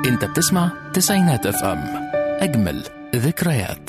انت بتسمع تسعينات اف ام اجمل ذكريات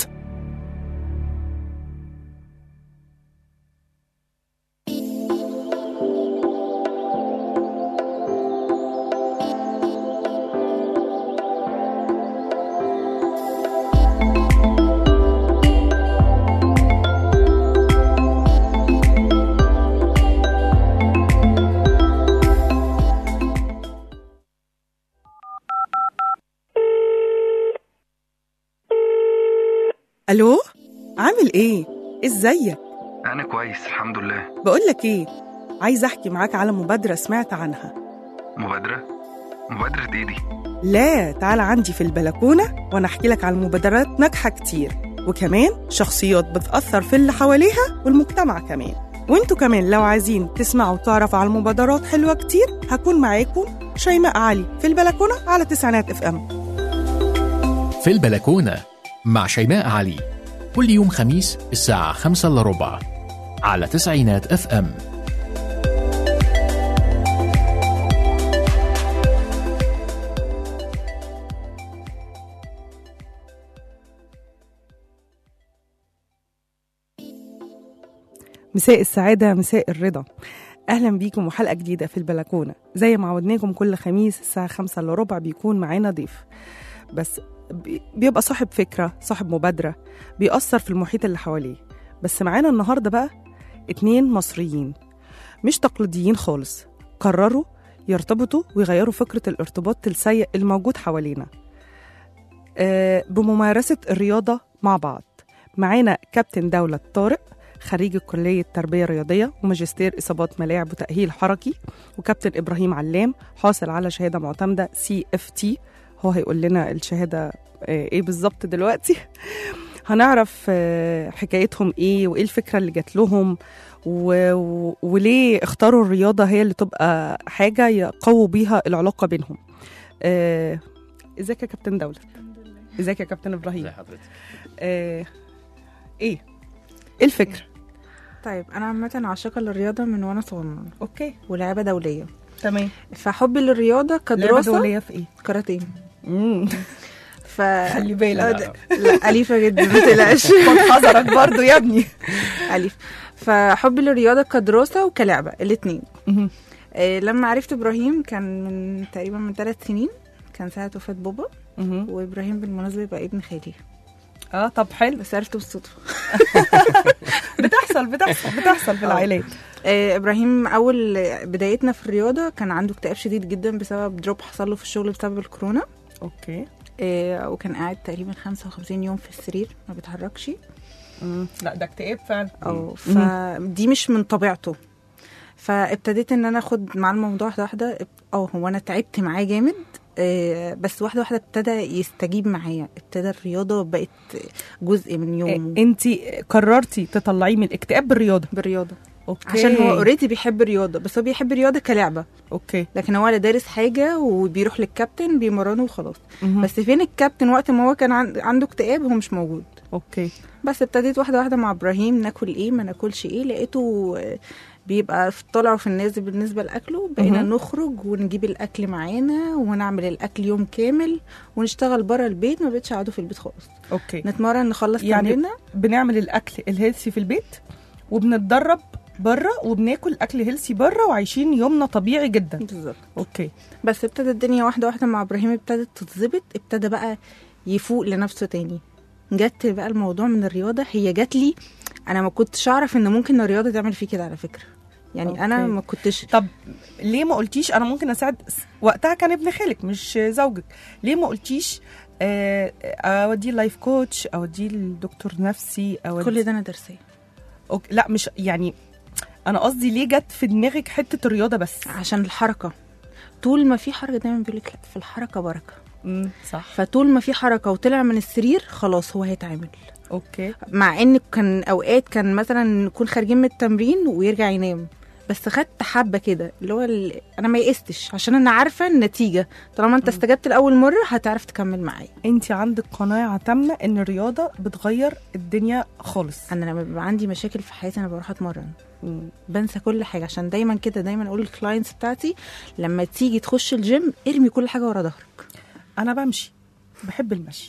الو عامل ايه ازيك أنا كويس الحمد لله بقولك ايه عايز احكي معاك على مبادره سمعت عنها مبادرة مبادرة إيه دي؟ لا تعال عندي في البلكونه وانا احكي لك على مبادرات ناجحه كتير وكمان شخصيات بتاثر في اللي حواليها والمجتمع كمان وانتوا كمان لو عايزين تسمعوا وتعرفوا على مبادرات حلوه كتير هكون معاكم شيماء علي في البلكونه على تسعينات اف ام في البلكونة مع شيماء علي كل يوم خميس الساعة خمسة إلا ربع على تسعينات اف ام مساء السعادة مساء الرضا أهلا بيكم وحلقة جديدة في البلكونة زي ما عودناكم كل خميس الساعة خمسة إلا ربع بيكون معانا ضيف بس بي- بيبقى صاحب فكرة صاحب مبادرة بيأثر في المحيط اللي حواليه بس معانا النهاردة بقى اتنين مصريين مش تقليديين خالص قرروا يرتبطوا ويغيروا فكرة الارتباط السيء الموجود حوالينا آه، بممارسة الرياضة مع بعض معانا كابتن دولة طارق خريج كلية تربية رياضية وماجستير إصابات ملاعب وتأهيل حركي وكابتن إبراهيم علام حاصل على شهادة معتمدة سي اف تي هو هيقول لنا الشهادة آه، إيه بالظبط دلوقتي هنعرف آه، حكايتهم إيه وإيه الفكرة اللي جات لهم و... و... وليه اختاروا الرياضة هي اللي تبقى حاجة يقووا بيها العلاقة بينهم آه، ازيك يا كابتن دولة ازيك يا كابتن إبراهيم حضرتك آه، ايه ايه الفكرة طيب انا عامه عاشقه للرياضه من وانا صغننه اوكي ولعبه دوليه تمام فحبي للرياضه لعبة كدراسه دولية في ايه كاراتيه مم. ف خلي بالك آه، لا اليفه جدا ما تقلقش خد حذرك برضو يا ابني اليف فحبي للرياضه كدراسه وكلعبه الاثنين مهم. لما عرفت ابراهيم كان من تقريبا من ثلاث سنين كان ساعه وفاه بابا مهم. وابراهيم بالمناسبه يبقى ابن خالي اه طب حلو بس عرفته بالصدفه بتحصل بتحصل بتحصل في العائلات آه، ابراهيم اول بدايتنا في الرياضه كان عنده اكتئاب شديد جدا بسبب دروب حصل له في الشغل بسبب الكورونا اوكي آه، وكان قاعد تقريبا 55 يوم في السرير ما بيتحركش مم. لا ده اكتئاب فعلا او فدي مش من طبيعته فابتديت ان انا اخد مع الموضوع واحده واحده اه هو انا تعبت معاه جامد آه، بس واحده واحده ابتدى يستجيب معايا ابتدى الرياضه بقت جزء من يومه انت قررتي تطلعيه من الاكتئاب بالرياضة بالرياضه اوكي عشان هو اوريدي بيحب الرياضه بس هو بيحب الرياضه كلعبه اوكي لكن هو لا دارس حاجه وبيروح للكابتن بيمرنه وخلاص مهم. بس فين الكابتن وقت ما هو كان عن- عنده اكتئاب هو مش موجود اوكي بس ابتديت واحده واحده مع ابراهيم ناكل ايه ما ناكلش ايه لقيته آه، بيبقى في الطالع وفي النازل بالنسبه لاكله بقينا مهم. نخرج ونجيب الاكل معانا ونعمل الاكل يوم كامل ونشتغل بره البيت ما بقتش قعدوا في البيت خالص اوكي نتمرن نخلص يعني تمريننا بنعمل الاكل الهيلثي في البيت وبنتدرب بره وبناكل اكل هيلثي بره وعايشين يومنا طبيعي جدا بالظبط اوكي بس ابتدت الدنيا واحده واحده مع ابراهيم ابتدت تتظبط ابتدى بقى يفوق لنفسه تاني جت بقى الموضوع من الرياضه هي جات لي انا ما كنتش اعرف ان ممكن الرياضه تعمل فيه كده على فكره يعني أوكي. انا ما كنتش طب ليه ما قلتيش انا ممكن اساعد وقتها كان ابن خالك مش زوجك ليه ما قلتيش آه، اوديه لايف كوتش اوديه لدكتور نفسي اوديه كل ده انا درسيه أوكي. لا مش يعني انا قصدي ليه جت في دماغك حته الرياضه بس عشان الحركه طول ما في حركه دايما بيقول لك في الحركه بركه امم صح فطول ما في حركه وطلع من السرير خلاص هو هيتعامل اوكي مع ان كان اوقات كان مثلا نكون خارجين من التمرين ويرجع ينام بس خدت حبه كده اللي هو ال- انا ما يئستش عشان انا عارفه النتيجه طالما انت استجبت لاول مره هتعرف تكمل معايا انت عندك قناعه تامه ان الرياضه بتغير الدنيا خالص انا لما بيبقى عندي مشاكل في حياتي انا بروح اتمرن مم. بنسى كل حاجه عشان دايما كده دايما اقول للكلاينتس بتاعتي لما تيجي تخش الجيم ارمي كل حاجه ورا ظهرك انا بمشي بحب المشي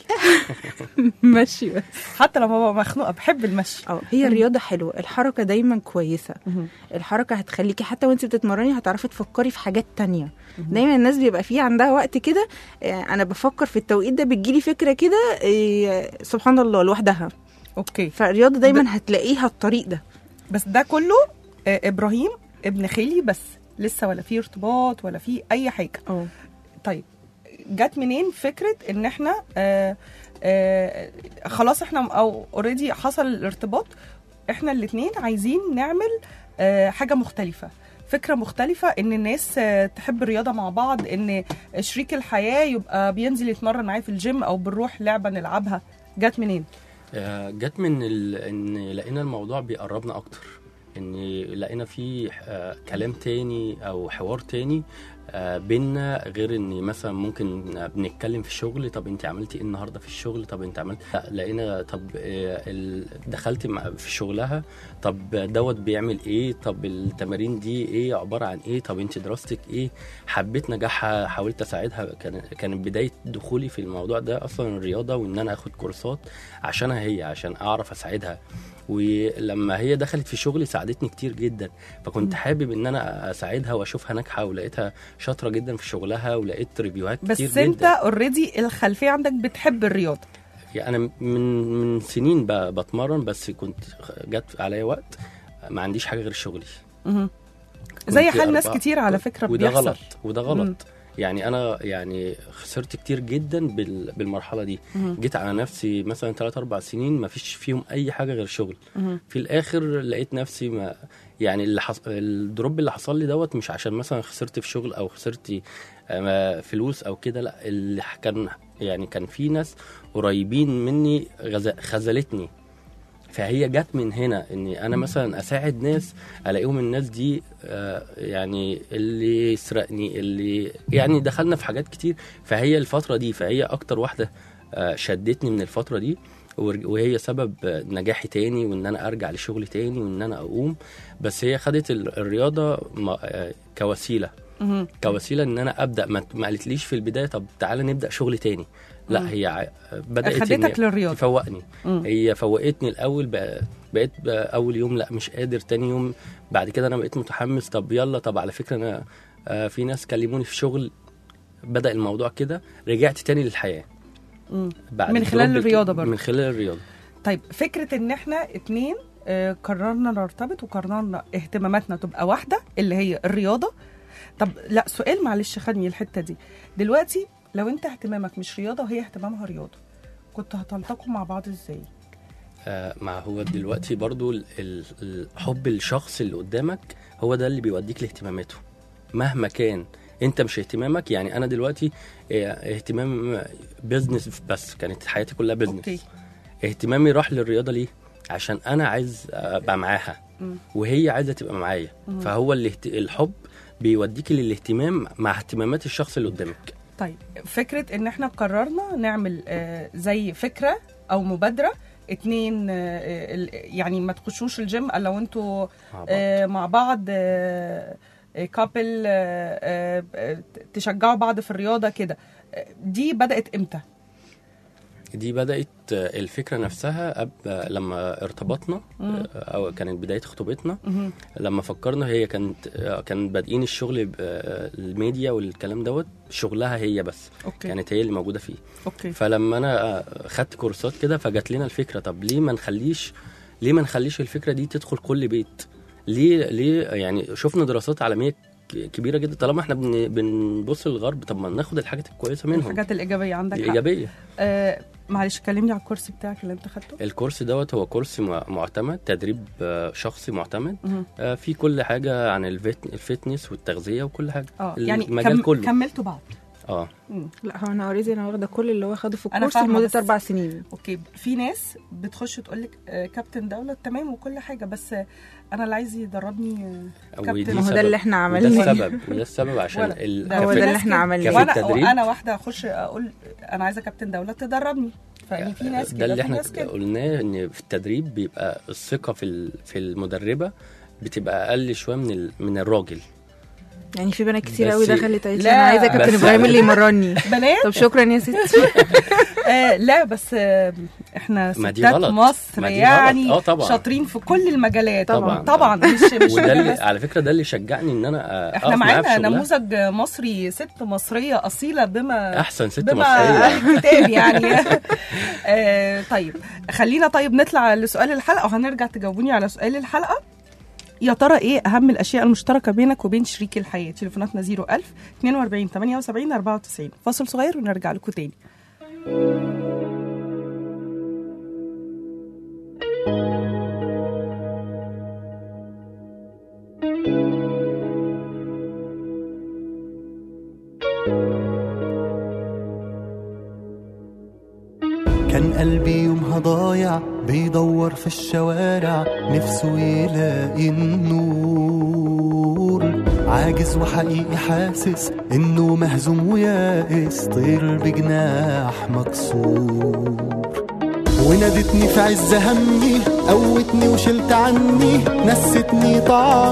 ماشي بس حتى لما ببقى مخنوقه بحب المشي اه هي الرياضه حلوه الحركه دايما كويسه مهم. الحركه هتخليكي حتى وانت بتتمرني هتعرفي تفكري في حاجات تانية دايما الناس بيبقى فيه عندها وقت كده آه، انا بفكر في التوقيت ده بتجيلي فكره كده آه، سبحان الله لوحدها اوكي فالرياضه دايما هتلاقيها الطريق ده بس ده كله آه، ابراهيم ابن خالي بس لسه ولا في ارتباط ولا في اي حاجه اه طيب جت منين فكره ان احنا آه آه خلاص احنا او اوريدي حصل الارتباط احنا الاثنين عايزين نعمل آه حاجه مختلفه فكره مختلفه ان الناس آه تحب الرياضه مع بعض ان شريك الحياه يبقى بينزل يتمرن معايا في الجيم او بنروح لعبه نلعبها جت منين آه، جت من ال... ان لقينا الموضوع بيقربنا اكتر ان لقينا فيه آه، كلام تاني او حوار تاني آه، بينا غير ان مثلا ممكن بنتكلم في الشغل طب انت عملتي ايه النهارده في الشغل طب انت عملت لا لقينا طب آه، ال- دخلت مع- في شغلها طب دوت بيعمل ايه طب التمارين دي ايه عباره عن ايه طب انت دراستك ايه حبيت نجاحها حاولت اساعدها كان كانت بدايه دخولي في الموضوع ده اصلا الرياضه وان انا اخد كورسات عشانها هي عشان اعرف اساعدها ولما هي دخلت في شغلي ساعدتني كتير جدا فكنت حابب ان انا اساعدها واشوفها ناجحه ولقيتها شاطره جدا في شغلها ولقيت ريفيوهات بس كتير انت جدا اوريدي الخلفيه عندك بتحب الرياضه يعني انا من من سنين ب- بتمرن بس كنت جت عليا وقت ما عنديش حاجه غير شغلي مهم. زي كنت حال ناس أربعة- كتير على فكره وده بيحصل غلط وده غلط يعني انا يعني خسرت كتير جدا بال- بالمرحله دي مهم. جيت على نفسي مثلا 3 4 سنين ما فيش فيهم اي حاجه غير شغل مهم. في الاخر لقيت نفسي ما يعني اللي حص... الدروب اللي حصل لي دوت مش عشان مثلا خسرت في شغل او خسرت آه، فلوس او كده لا اللي كان يعني كان في ناس قريبين مني غز... خذلتني فهي جت من هنا اني انا مثلا اساعد ناس الاقيهم الناس دي آه، يعني اللي يسرقني اللي يعني دخلنا في حاجات كتير فهي الفتره دي فهي اكتر واحده آه، شدتني من الفتره دي ور- وهي سبب آه، نجاحي تاني وان انا ارجع لشغلي تاني وان انا اقوم بس هي خدت ال- الرياضه ما- آه، كوسيله مهم. كوسيله ان انا ابدا ما ما قالتليش في البدايه طب تعالى نبدا شغل تاني مم. لا هي ع- بدات إن أخدتك للرياضة. تفوقني مم. هي فوقتني الاول بقى بقيت بقى اول يوم لا مش قادر تاني يوم بعد كده انا بقيت متحمس طب يلا طب على فكره انا آه، في ناس كلموني في شغل بدا الموضوع كده رجعت تاني للحياه مم. بعد من خلال الدروب الرياضة برضه. من خلال الرياضه طيب فكره ان احنا اتنين آه، قررنا نرتبط وقررنا اهتماماتنا تبقى واحده اللي هي الرياضه طب لا سؤال معلش خدني الحته دي دلوقتي لو انت اهتمامك مش رياضه وهي اهتمامها رياضه كنت هتلتقوا مع بعض ازاي آه، ما هو دلوقتي برضو ال- ال- الحب الشخص اللي قدامك هو ده اللي بيوديك لاهتماماته مهما كان انت مش اهتمامك يعني انا دلوقتي آه، اهتمام بيزنس بس كانت حياتي كلها بيزنس اوكي اهتمامي راح للرياضه ليه عشان انا عايز ابقى معاها مم. وهي عايزه تبقى معايا مم. فهو الاهت... الحب بيوديك للاهتمام مع اهتمامات الشخص اللي قدامك طيب فكره ان احنا قررنا نعمل آه، زي فكره او مبادره اتنين آه، آه، ال- يعني ما تخشوش الجيم الا لو انتوا مع بعض. آه، مع بعض كابل تشجعوا بعض في الرياضه كده آه، دي بدات امتى دي بدات آه، الفكره نفسها أب... لما ارتبطنا مم. آه، او كانت بدايه خطوبتنا مهم. لما فكرنا هي كانت آه، كان بادئين الشغل ب- آه، الميديا والكلام دوت شغلها هي بس اوكي كانت هي اللي موجوده فيه اوكي فلما انا آه، خدت كورسات كده فجات لنا الفكره طب ليه ما نخليش ليه ما نخليش الفكره دي تدخل كل بيت ليه ليه يعني شفنا دراسات عالميه ك- كبيره جدا طالما احنا بن- بنبص للغرب طب ما ناخد الحاجات الكويسه منهم الحاجات الايجابيه عندك حق الايجابيه آه معلش كلمني على الكورس بتاعك اللي انت خدته الكورس دوت هو كورس مع- معتمد تدريب آه، شخصي معتمد مهم. آه، في كل حاجه عن الفيت- الفيتنس والتغذيه وكل حاجه اه يعني المجال كم كله كملتوا بعض اه مم. لا هو انا اوريدي انا واخده كل اللي هو خده في أنا الكورس فاهمة لمده بس- اربع سنين اوكي في ناس بتخش تقول لك آه كابتن دوله تمام وكل حاجه بس آه انا اللي عايز يدربني آه ودي كابتن ما هو ده سبب- اللي احنا وده عملناه السبب وده السبب عشان ولا- ال... ده هو في ده كفت- اللي ناس احنا كده. عملناه. كفي وانا التدريب. وانا واحده اخش اقول انا عايزه كابتن دوله تدربني فيعني في ناس ده كده اللي في احنا ناس كده قلناه ان في التدريب بيبقى الثقه في ال- في المدربه بتبقى اقل شويه من ال... من الراجل يعني في بنات كتير بس- قوي دخلت قالت لي لا. انا عايزه كابتن بس- ابراهيم اللي يمرني بنات طب شكرا يا ستي آه لا بس آه احنا ما دي ستات غلط. مصر ما دي يعني غلط. آه طبعا. شاطرين في كل المجالات طبعا. طبعا مش مش وده اللي بس. على فكره ده اللي شجعني ان انا آه، احنا أقف معاها في معانا شغلها. نموذج مصري ست مصريه اصيله بما احسن ست بما مصريه الكتاب يعني آه طيب خلينا طيب نطلع لسؤال الحلقه وهنرجع تجاوبوني على سؤال الحلقه يا ترى ايه اهم الاشياء المشتركه بينك وبين شريك الحياه تليفوناتنا 01000 42 78 94 فاصل صغير ونرجع لكم تاني كان قلبي يومها ضايع بيدور في الشوارع نفسه يلاقي النور عاجز وحقيقي حاسس انه مهزوم ويائس طير بجناح مكسور ونادتني في عز همي قوتني وشلت عني نستني طعم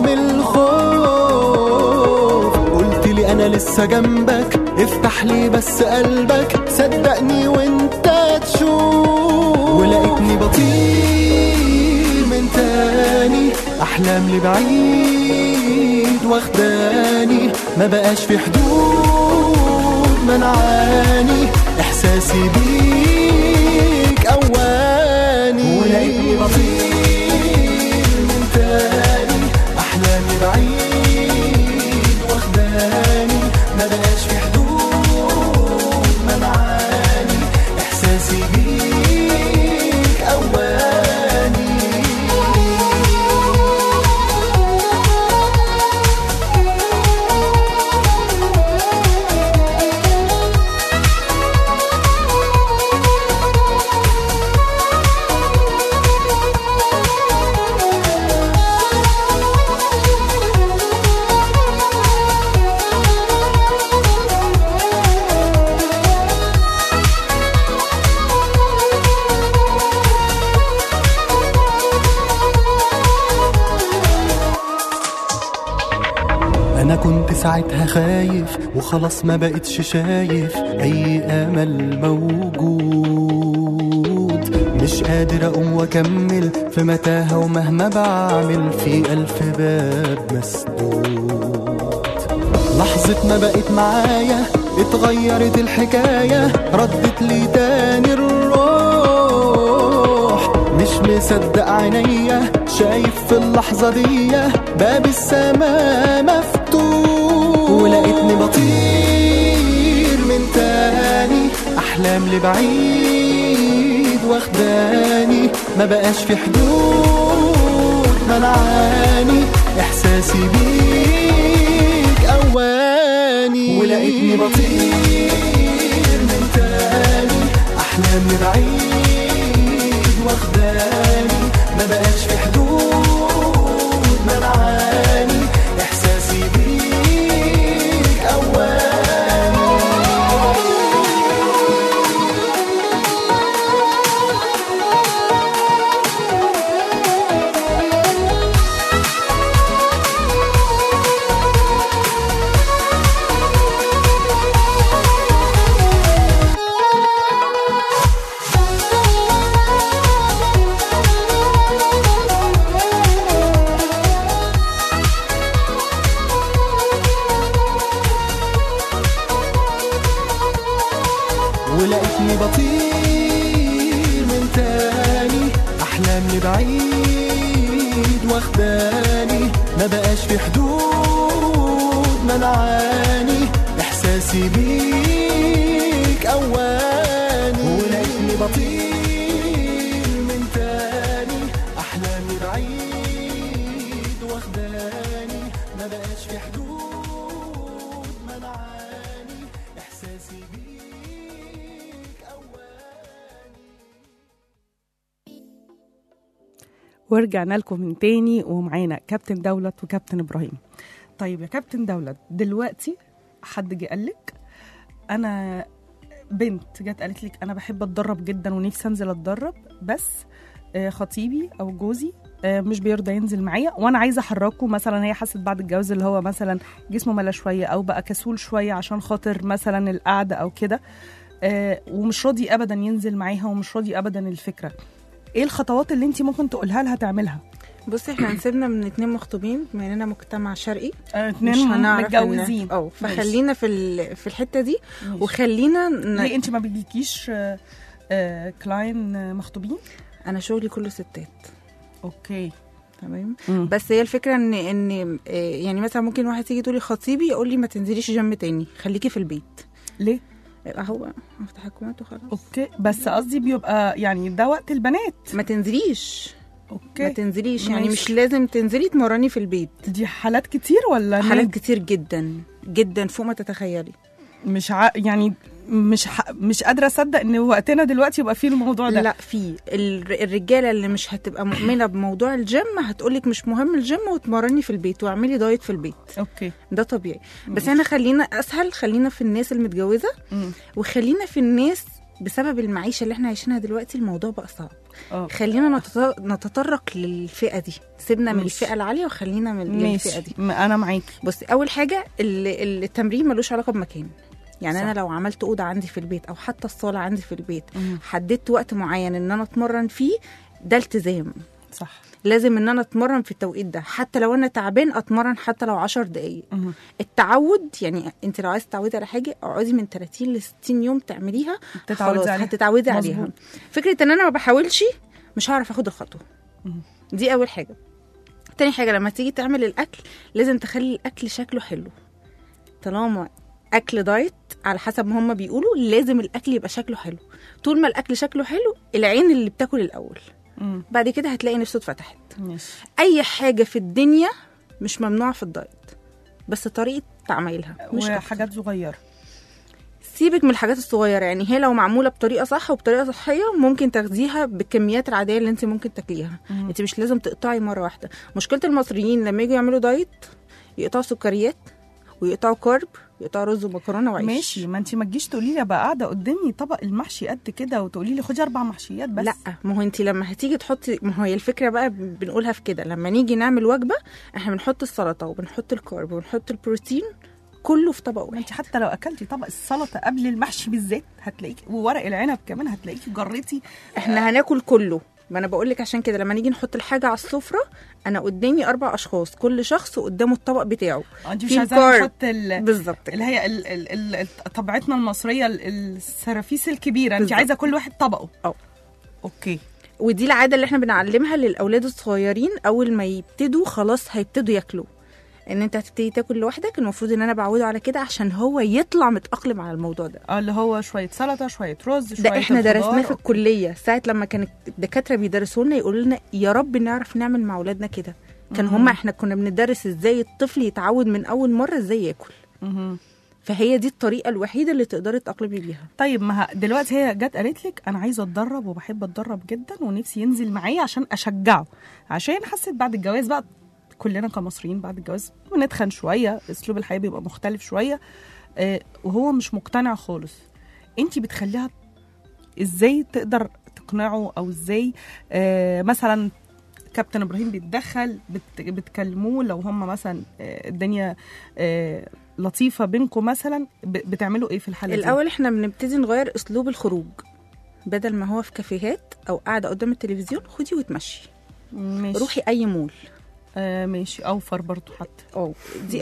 الخوف قلت لي انا لسه جنبك افتح لي بس قلبك صدقني وانت تشوف ولقيتني بطير من تاني احلام لبعيد واخداني ما بقاش في حدود منعاني احساسي بيك اواني ولقيتني بطير من تاني احلامي بعيد واخداني ما بقاش في حدود منعاني احساسي بيك اواني انا كنت ساعتها خايف وخلاص ما بقتش شايف اي امل موجود مش قادر اقوم واكمل في متاهه ومهما بعمل في الف باب مسدود لحظة ما بقت معايا اتغيرت الحكاية ردت لي تاني الروح مش مصدق عينيا شايف في اللحظة دي باب السماء مفتوح ولقيتني بطير من تاني أحلام لبعيد واخداني ما بقاش في حدود منعاني إحساسي بيك أواني ولقيتني بطير من تاني أحلام لبعيد واخداني ما بقاش في حدود منعاني إحساسي بيك أواني ولقيتني بطير من تاني احلامي بعيد واخداني ما بقاش في حدود منعاني احساسي بيك اواني ولقيتني بطير من تاني احلامي بعيد واخداني ما بقاش في حدود منعاني احساسي بيك اواني ورجعنا لكم من تاني ومعانا كابتن دولت وكابتن ابراهيم طيب يا كابتن دولت دلوقتي حد جه قال لك انا بنت جت قالت لك انا بحب اتدرب جدا ونفسي انزل اتدرب بس آه، خطيبي او جوزي آه، مش بيرضى ينزل معايا وانا عايزه احركه مثلا هي حست بعد الجواز اللي هو مثلا جسمه ملا شويه او بقى كسول شويه عشان خاطر مثلا القعده او كده آه، ومش راضي ابدا ينزل معاها ومش راضي ابدا الفكره ايه الخطوات اللي انت ممكن تقولها لها تعملها بصي احنا هنسيبنا من اتنين مخطوبين بما اننا مجتمع شرقي آه، مش اتنين هنعرف إن- متجوزين اه فخلينا في ال- في الحته دي ماشي. وخلينا ن... ليه انت ما بيجيكيش آه، آه، كلاين آه، مخطوبين انا شغلي كله ستات اوكي تمام مم. بس هي الفكره ان ان آه، يعني مثلا ممكن واحد تيجي تقولي خطيبي يقول لي ما تنزليش جيم تاني خليكي في البيت ليه اهو تحكمات وخلاص اوكي بس قصدي بيبقى يعني ده وقت البنات ما تنزليش ما اوكي تنزليش يعني ماشي. مش لازم تنزلي تمرني في البيت دي حالات كتير ولا حالات نادي؟ كتير جدا جدا فوق ما تتخيلي مش ع... يعني مش ح... مش قادره اصدق ان وقتنا دلوقتي يبقى فيه الموضوع ده لا في ال- الرجاله اللي مش هتبقى مؤمنه بموضوع الجيم هتقولك مش مهم الجيم وتمرني في البيت واعملي دايت في البيت اوكي ده طبيعي بس احنا خلينا اسهل خلينا في الناس المتجوزه مم. وخلينا في الناس بسبب المعيشه اللي احنا عايشينها دلوقتي الموضوع بقى صعب اه خلينا نتط- نتطرق للفئه دي سيبنا من ماشي. الفئه العاليه وخلينا من الفئه ماشي دي م- انا معاكي بصي اول حاجه ال- التمرين ملوش علاقه بمكان يعني صح. انا لو عملت اوضه عندي في البيت او حتى الصاله عندي في البيت مم. حددت وقت معين ان انا اتمرن فيه ده التزام صح لازم ان انا اتمرن في التوقيت ده حتى لو انا تعبان اتمرن حتى لو 10 دقايق مم. التعود يعني انت لو عايز تتعودي على حاجه اقعدي من 30 ل 60 يوم تعمليها تتعودي خلاص عليها. هتتعودي عليها مظبوط. فكره ان انا ما بحاولش مش هعرف اخد الخطوه مم. دي اول حاجه تاني حاجه لما تيجي تعمل الاكل لازم تخلي الاكل شكله حلو طالما اكل دايت على حسب ما هم بيقولوا لازم الاكل يبقى شكله حلو طول ما الاكل شكله حلو العين اللي بتاكل الاول مم. بعد كده هتلاقي نفسه اتفتحت ماشي اي حاجه في الدنيا مش ممنوعه في الدايت بس طريقه تعميلها مش أكتر. وحاجات صغيره سيبك من الحاجات الصغيره يعني هي لو معموله بطريقه صح وبطريقه صحيه ممكن تاخديها بالكميات العاديه اللي انت ممكن تاكليها مم. انت مش لازم تقطعي مره واحده مشكله المصريين لما يجوا يعملوا دايت يقطعوا سكريات ويقطعوا كارب يقطعوا رز ومكرونه وعيش ماشي ما انت ما تجيش تقولي لي ابقى قاعده قدامي طبق المحشي قد كده وتقولي لي خدي اربع محشيات بس لا ما هو انت لما هتيجي تحطي ما هو هي الفكره بقى بنقولها في كده لما نيجي نعمل وجبه احنا بنحط السلطه وبنحط الكارب وبنحط البروتين كله في طبق ما واحد انت حتى لو اكلتي طبق السلطه قبل المحشي بالذات هتلاقيكي وورق العنب كمان هتلاقيكي جريتي احنا هناكل كله ما انا بقول لك عشان كده لما نيجي نحط الحاجه على السفره انا قدامي اربع اشخاص كل شخص قدامه الطبق بتاعه انت مش في عايزه الكارب. نحط ال... بالظبط اللي هي ال... ال... ال... ال- طبيعتنا المصريه ال- السرافيس الكبيره انت بالظبط. عايزه كل واحد طبقه اه. اوكي ودي العاده اللي احنا بنعلمها للاولاد الصغيرين اول ما يبتدوا خلاص هيبتدوا ياكلوا ان انت هتبتدي تاكل لوحدك المفروض ان انا بعوده على كده عشان هو يطلع متاقلم على الموضوع ده اه اللي هو شويه سلطه شويه رز شويه ده احنا الخضار. درسناه في الكليه ساعه لما كان الدكاتره بيدرسوا لنا يقولوا لنا يا رب نعرف نعمل مع اولادنا كده كان هما احنا كنا بندرس ازاي الطفل يتعود من اول مره ازاي ياكل مهم. فهي دي الطريقه الوحيده اللي تقدري تتاقلمي بيها طيب ما ه- دلوقتي هي جت قالت لك انا عايزه اتدرب وبحب اتدرب جدا ونفسي ينزل معايا عشان اشجعه عشان حسيت بعد الجواز بقى كلنا كمصريين بعد الجواز بنتخن شويه اسلوب الحياه بيبقى مختلف شويه آه وهو مش مقتنع خالص انت بتخليها ازاي تقدر تقنعه او ازاي آه مثلا كابتن ابراهيم بيتدخل بت بتكلموه لو هم مثلا آه الدنيا آه لطيفه بينكم مثلا ب- بتعملوا ايه في الحاله دي؟ الاول احنا بنبتدي نغير اسلوب الخروج بدل ما هو في كافيهات او قاعده قدام التلفزيون خدي وتمشي ماشي روحي اي مول آه ماشي اوفر برضو حتى اه دي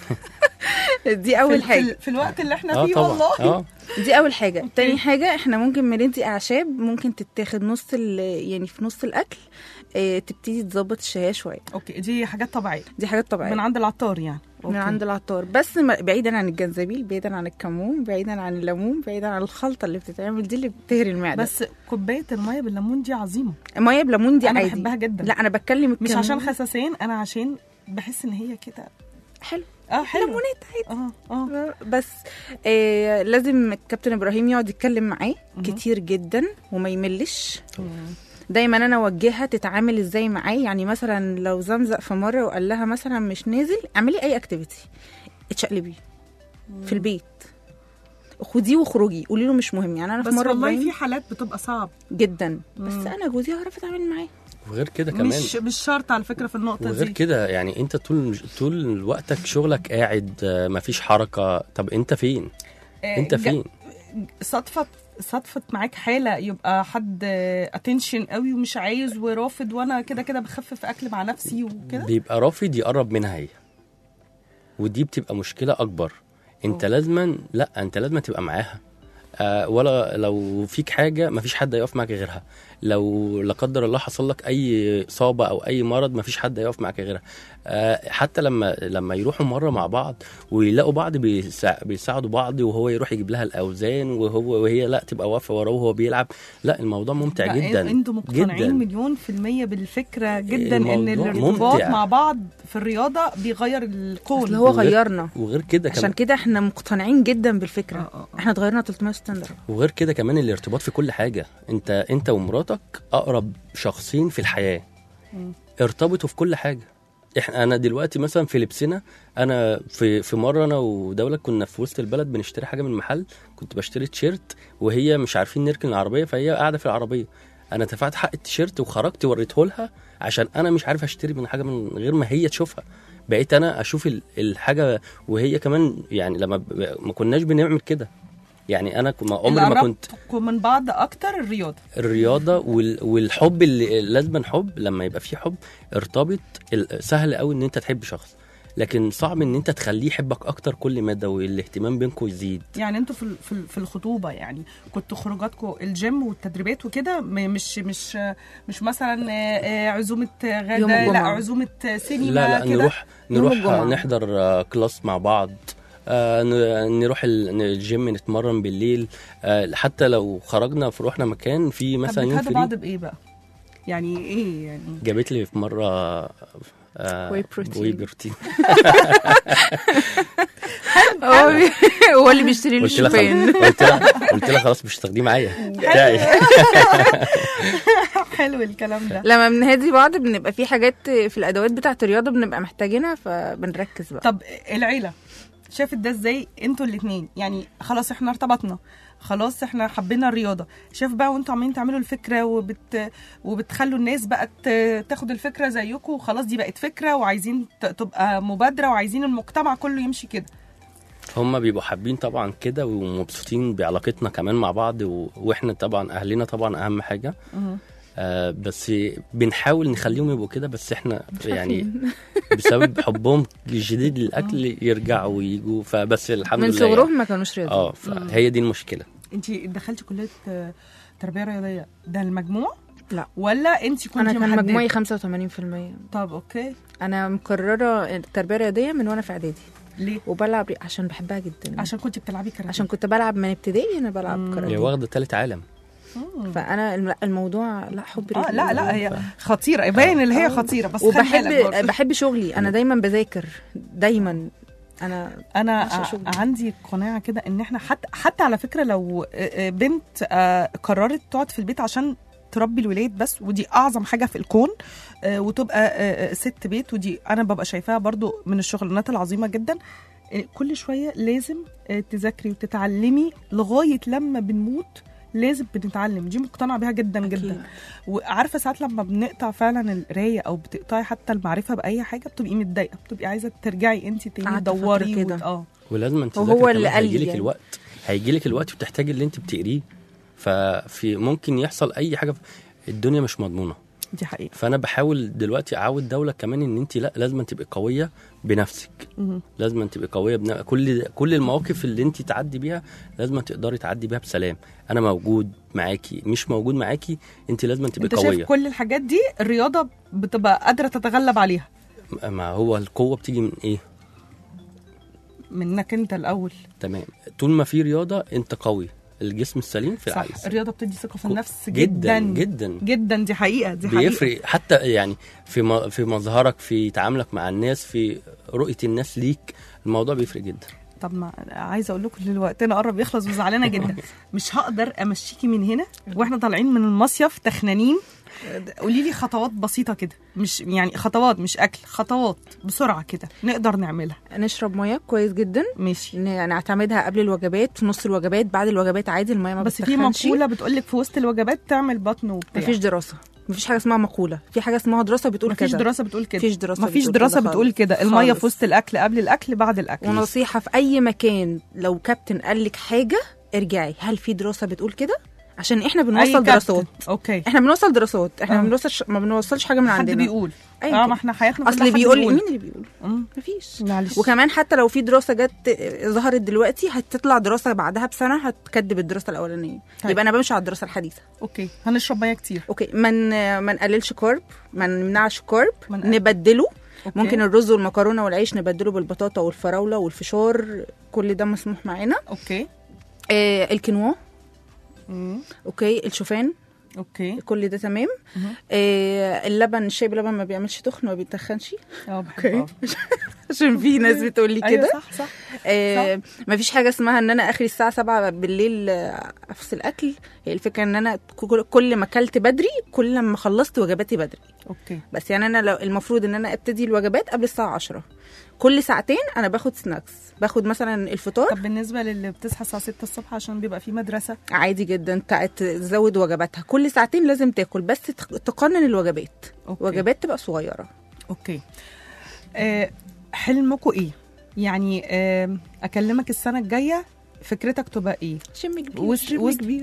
دي اول في, حاجه في, في الوقت اللي احنا اه فيه طبعا والله اه دي اول حاجه أوكي. تاني حاجه احنا ممكن بندي اعشاب ممكن تتاخد نص ال- يعني في نص الاكل اه تبتدي تظبط الشهيه شويه اوكي دي حاجات طبيعيه دي حاجات طبيعيه من عند العطار يعني من أوكي. عند العطار بس ما- بعيدا عن الجنزبيل بعيدا عن الكمون بعيدا عن الليمون بعيدا عن الخلطه اللي بتتعمل دي اللي بتهري المعده بس كوبايه الميه بالليمون دي عظيمه ميه بليمون دي انا عادي بحبها جدا لا انا بتكلم مش الكمون. عشان خساسين انا عشان بحس ان هي كده حلو اه حلو ليمونات عادي اه اه بس آه لازم الكابتن ابراهيم يقعد يتكلم معاه مهم. كتير جدا وما يملش دايما انا اوجهها تتعامل ازاي معاه يعني مثلا لو زمزق في مره وقال لها مثلا مش نازل اعملي اي اكتيفيتي اتشقلبي في البيت خديه وخرجي قولي له مش مهم يعني انا في بس مره والله إبراهيم في حالات بتبقى صعب جدا بس مم. انا جوزي هعرف اتعامل معاه وغير كده كمان مش مش شرط على فكره في النقطه وغير دي كده يعني انت طول طول وقتك شغلك قاعد آه، مفيش حركه طب انت فين آه، انت جا- فين صدفت صدفت معاك حاله يبقى حد اتنشن قوي ومش عايز ورافض وانا كده كده بخفف اكل مع نفسي وكده بيبقى رافض يقرب منها هي ودي بتبقى مشكله اكبر انت لازما لا انت لازما تبقى معاها آه ولا لو فيك حاجه مفيش حد هيقف معاك غيرها لو لا قدر الله حصل لك اي اصابه او اي مرض مفيش حد هيقف معاك غيرها آه حتى لما لما يروحوا مره مع بعض ويلاقوا بعض بيسا بيساعدوا بعض وهو يروح يجيب لها الاوزان وهو وهي لا تبقى واقفه وراه وهو بيلعب لا الموضوع ممتع لا، جدا انتوا مقتنعين جدا مليون في المية بالفكرة جدا ان الموضوع الارتباط ممتع. مع بعض في الرياضة بيغير الكون اصل هو وغير- غيرنا وغير كده كمان عشان كده احنا مقتنعين جدا بالفكره آه، آه، آه. احنا اتغيرنا 360 درجه وغير كده كمان الارتباط في كل حاجة انت انت ومراتك اقرب شخصين في الحياة مم. ارتبطوا في كل حاجة احنا انا دلوقتي مثلا في لبسنا انا في في مره انا ودوله كنا في وسط البلد بنشتري حاجه من محل كنت بشتري تيشيرت وهي مش عارفين نركن العربيه فهي قاعده في العربيه انا دفعت حق التيشيرت وخرجت وريته لها عشان انا مش عارف اشتري من حاجه من غير ما هي تشوفها بقيت انا اشوف ال- الحاجه وهي كمان يعني لما ب- ما كناش بنعمل كده يعني انا ك- ما- عمري ما كنت قربتكم من بعض اكتر الرياضة الرياضه وال- والحب اللي لازما حب لما يبقى في حب ارتبط ال- سهل قوي ان انت تحب شخص لكن صعب ان انت تخليه يحبك اكتر كل مدى والاهتمام بينكم يزيد يعني انتوا في ال- في ال- في الخطوبة يعني كنتوا خروجاتكم الجيم والتدريبات وكده م- مش مش مش مثلا آه، آه، عزومة غدا يوم لا الجمعة. عزومة سينما لا لا كده نروح يوم نروح الجمعة. نحضر آه، كلاس مع بعض آه، ن- نروح ال- الجيم نتمرن بالليل آه، حتى لو خرجنا في روحنا مكان في طب مثلا يوم بتهدوا بعض فري بايه بقى؟ يعني ايه يعني جابت لي في مره آه، واي بروتين. واي بروتين هو بي- هو اللي بيشتري لي قلت لها الشوفان خلاص- قلت لها قلت لها خلاص مش هتاخديه معايا بتاعي حلو الكلام ده لما بنهدي بعض بنبقى في حاجات في الادوات بتاعه الرياضه بنبقى محتاجينها فبنركز بقى طب العيلة شافت ده ازاي انتوا الاتنين يعني خلاص احنا ارتبطنا خلاص احنا حبينا الرياضه شاف بقى وانتوا عمالين تعملوا الفكره وبت وبتخلوا الناس بقى ت- تاخد الفكره زيكم وخلاص دي بقت فكره وعايزين ت- تبقى مبادره وعايزين المجتمع كله يمشي كده هم بيبقوا حابين طبعا كده ومبسوطين بعلاقتنا كمان مع بعض و... واحنا طبعا اهلنا طبعا اهم حاجه آه بس بنحاول نخليهم يبقوا كده بس احنا يعني بسبب حبهم الشديد للاكل يرجعوا ويجوا فبس الحمد من لله صغرهم ما كانوش يعني. رياضيين اه فهي دي المشكله انت دخلتي كليه آه، تربيه رياضيه ده المجموع لا. ولا انت كنت انا كان محددة؟ مجموعي 85% طب اوكي انا مقرره التربيه الرياضيه من وانا في اعدادي ليه وبلعب ري- عشان بحبها جدا عشان كنت بتلعبي كاراتيه عشان كنت بلعب من ابتدائي انا بلعب مم. هي كاراتيه واخده تالت عالم مم. فانا الم- الموضوع لا حب اه رجلي. لا لا هي خطيره يبين اللي هي آه. خطيره بس خلي وبحب بالك برضه. بحب شغلي انا دايما بذاكر دايما انا انا بعشق ع- شغلي. عندي قناعه كده ان احنا حتى حتى على فكره لو آه، آه، بنت آه، قررت تقعد في البيت عشان تربي الولاد بس ودي اعظم حاجه في الكون آه، وتبقى آه، آه، ست بيت ودي انا ببقى شايفاها برضو من الشغلانات العظيمه جدا آه، كل شويه لازم آه، تذاكري وتتعلمي لغايه لما بنموت لازم بنتعلم دي مقتنعه بيها جدا أكيد. جدا وعارفه ساعات لما بنقطع فعلا القرايه او بتقطعي حتى المعرفه باي حاجه بتبقي متضايقه بتبقي عايزه ترجعي انت تاني قعدت فترة تدوري كده. وت- اه ولازم انت وهو اللي قال لي هيجي لك يعني. الوقت هيجي لك الوقت وتحتاجي اللي انت بتقريه ففي ممكن يحصل اي حاجه الدنيا مش مضمونه دي حقيقه فانا بحاول دلوقتي اعود دوله كمان ان انت لا لازم تبقي قويه بنفسك مهم. لازم تبقي قويه بنا... كل كل المواقف اللي انت تعدي بيها لازم تقدري تعدي بيها بسلام انا موجود معاكي مش موجود معاكي انت لازم تبقي انت قويه شايف كل الحاجات دي الرياضه بتبقى قادره تتغلب عليها ما هو القوه بتيجي من ايه منك انت الاول تمام طول ما في رياضه انت قوي الجسم السليم في صح العكس الرياضه بتدي ثقه في كو- النفس جدا جدا جدا جدا دي حقيقه دي حقيقه بيفرق حتى يعني في م- في مظهرك في تعاملك مع الناس في رؤيه الناس ليك الموضوع بيفرق جدا طب ما عايزه اقول لكم دلوقتي انا قرب يخلص وزعلانه جدا مش هقدر امشيكي من هنا واحنا طالعين من المصيف تخنانين قولي لي خطوات بسيطه كده مش يعني خطوات مش اكل خطوات بسرعه كده نقدر نعملها نشرب ميه كويس جدا ماشي ن- نعتمدها قبل الوجبات في نص الوجبات بعد الوجبات عادي الميه ما بس في بتسخنش. مقوله بتقول لك في وسط الوجبات تعمل بطن وبتاع مفيش دراسه مفيش حاجه اسمها مقوله في حاجه اسمها دراسه بتقول مفيش كذا دراسه بتقول كده مفيش دراسة مفيش بتقول دراسه كده بتقول خالص. كده الميه خالص. في وسط الاكل قبل الاكل بعد الاكل ونصيحه في اي مكان لو كابتن قال لك حاجه ارجعي هل في دراسه بتقول كده عشان احنا أي بنوصل كابتن. دراسات اوكي احنا بنوصل دراسات احنا آه. ما بنوصلش ما بنوصلش حاجه من حد عندنا بيقول أي اه كده. ما احنا حياتنا كلها اصل حد بيقول بيقول. مين اللي بيقول مم. مفيش معلش وكمان حتى لو في دراسه جت ظهرت دلوقتي هتطلع دراسه بعدها بسنه هتكدب الدراسه الاولانيه طيب. يبقى انا بمشي على الدراسه الحديثه اوكي هنشرب ميه كتير اوكي ما من ما نقللش كارب ما نمنعش كارب ما نقل- نبدله أوكي. ممكن الرز والمكرونه والعيش نبدله بالبطاطا والفراوله والفشار كل ده مسموح معانا اوكي آه الكينوا مم. اوكي الشوفان اوكي كل ده تمام مهم. آه اللبن الشاي بلبن ما بيعملش تخن ما بيتخنش اه بحب عشان في ناس بتقول لي أيوة كده صح صح آه ما فيش حاجه اسمها ان انا اخري الساعه 7 بالليل آه، افصل اكل هي الفكره ان انا كل- كل ما اكلت بدري كل ما خلصت وجباتي بدري اوكي بس يعني انا لو المفروض ان انا ابتدي الوجبات قبل الساعه 10 كل ساعتين انا باخد سناكس باخد مثلا الفطار طب بالنسبه للي بتصحى الساعه 6 الصبح عشان بيبقى في مدرسه عادي جدا تع- تزود وجباتها كل ساعتين لازم تاكل بس تق- تقنن الوجبات أوكي. وجبات تبقى صغيره اوكي آه حلمكم ايه يعني آه اكلمك السنه الجايه فكرتك تبقى ايه شم كبير وسط- شم وسط- كبير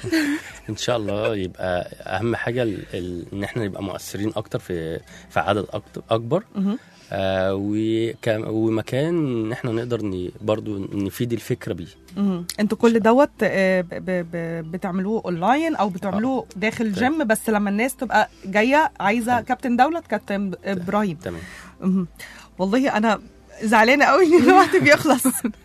ان شاء الله يبقى اهم حاجه ال- ال- ان احنا نبقى مؤثرين اكتر في في عدد أكتر اكبر مهم. آه وكم- ومكان ان احنا نقدر ن- برضو نفيد الفكره بيه مهم. انتوا كل دوت آه، ب- ب- ب- بتعملوه اونلاين او بتعملوه داخل جيم بس لما الناس تبقى جايه عايزه كابتن دولت كابتن ابراهيم تمام مهم. والله انا زعلانه قوي ان الوقت بيخلص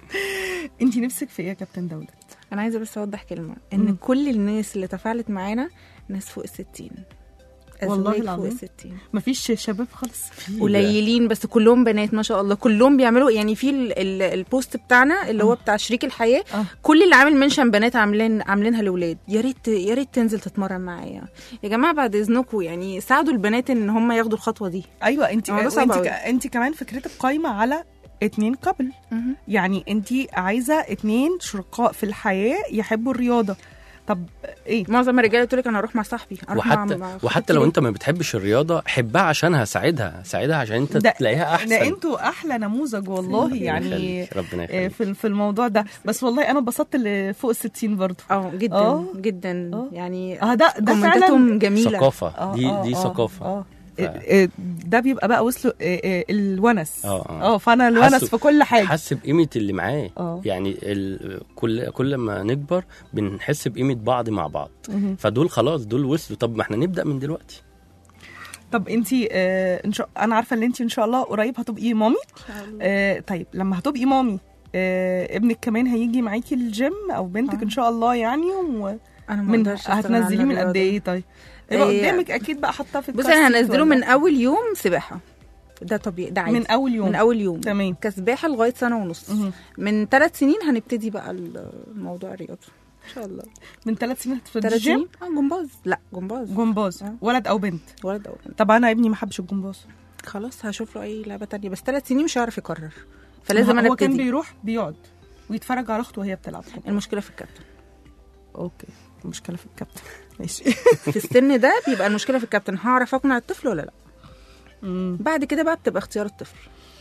انت نفسك في ايه يا كابتن دولت انا عايزه بس اوضح كلمه ان مم. كل الناس اللي تفاعلت معانا ناس فوق الستين والله أزواج العظيم. فوق الستين مفيش شباب خالص قليلين بس كلهم بنات ما شاء الله كلهم بيعملوا يعني في ال- ال- البوست بتاعنا اللي هو بتاع شريك الحياه آه. كل اللي عامل منشن بنات عاملين عاملينها لاولاد يا ريت يا ريت تنزل تتمرن معايا يا جماعه بعد اذنكم يعني ساعدوا البنات ان هم ياخدوا الخطوه دي ايوه انت الموضوع صعب انت أوي. انت كمان فكرتك قايمه على اتنين قبل يعني انت عايزه اتنين شركاء في الحياه يحبوا الرياضه طب ايه معظم الرجاله تقول لك انا اروح مع صاحبي اروح مع وحتى مع وحتى خطيبتي لو ليه؟ انت ما بتحبش الرياضه حبها عشانها ساعدها ساعدها عشان انت ده- تلاقيها احسن ده انتوا احلى نموذج والله ربنا يعني يخليك، ربنا آه، يخليك في في الموضوع ده بس والله انا اتبسطت اللي فوق الستين برضو اه جدا آه. جدا آه. يعني اه ده ده كومنتاتهم فعلا جميله ثقافه آه، دي آه، دي آه، ثقافه اه ف- آه، آه، ده بيبقى بقى وصلوا آه، آه، الونس آه، آه. اه فانا الونس حسوا- في كل حاجه حس بقيمه اللي معاه اه يعني ال... كل كل ما نكبر بنحس بقيمه بعض مع بعض مهم. فدول خلاص دول وصلوا طب ما احنا نبدا من دلوقتي طب انت آه ان شاء انا عارفه ان انت ان شاء الله قريب هتبقي مامي آه طيب لما هتبقي مامي آه ابنك كمان هيجي معاكي الجيم او بنتك آه. ان شاء الله يعني و... انا ما من اقدرش أستغنى عن هتنزليه من قد الرياضة. ايه طيب يبقى إيه، قدامك اكيد بقى حاطاه في بص الكار انا سيت هنزله ولا- من اول يوم سباحه ده طبيعي ده عادي من اول يوم من اول يوم تمام كسباحه لغايه سنه ونص مهم. من ثلاث سنين هنبتدي بقى الموضوع الرياضه ان شاء الله من ثلاث سنين في ثلاث الجيم سنين اه جمباز لا جمباز جمباز آه. ولد او بنت ولد او بنت طب انا ابني ما حبش الجمباز خلاص هشوف له اي لعبه تانية بس ثلاث سنين مش هيعرف يقرر فلازم هو انا هو كان ابتدي بيروح بيقعد ويتفرج على اخته وهي بتلعب المشكله في الكابتن اوكي المشكله في الكابتن ماشي في السن ده بيبقى المشكله في الكابتن هعرف اقنع الطفل ولا لا مم. بعد كده بقى بتبقى اختيار الطفل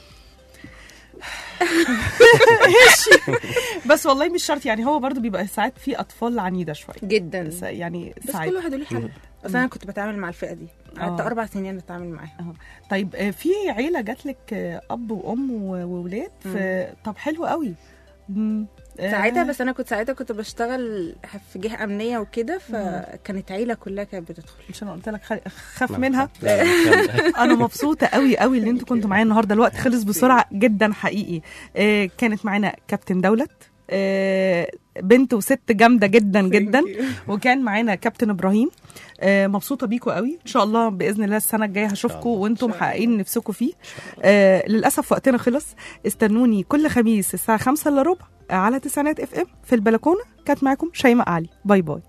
بس والله مش شرط يعني هو برضو بيبقى ساعات في اطفال عنيده شويه جدا بس يعني بس ساعات كل واحد له حل بس انا كنت بتعامل مع الفئه دي قعدت آه. اربع سنين اتعامل معاها طيب آه، في عيله جات لك آه، اب وام و- وولاد ف- طب حلو قوي مم. آه، ساعتها بس انا كنت ساعتها كنت بشتغل في جهه امنيه وكده فكانت عيله كلها كانت بتدخل مش انا قلت لك خل- خاف منها لا، لا، انا مبسوطه قوي قوي اللي انتوا كنتوا معايا النهارده الوقت خلص بسرعه جدا حقيقي آه كانت معانا كابتن دولت آه بنت وست جامده جدا جدا وكان معانا كابتن ابراهيم آه مبسوطه بيكوا قوي ان شاء الله باذن الله السنه الجايه هشوفكم الله. وانتم محققين نفسكم فيه آه للاسف وقتنا خلص استنوني كل خميس الساعه 5 الا ربع على تسعينات اف ام في البلكونه كانت معاكم شيماء علي باي باي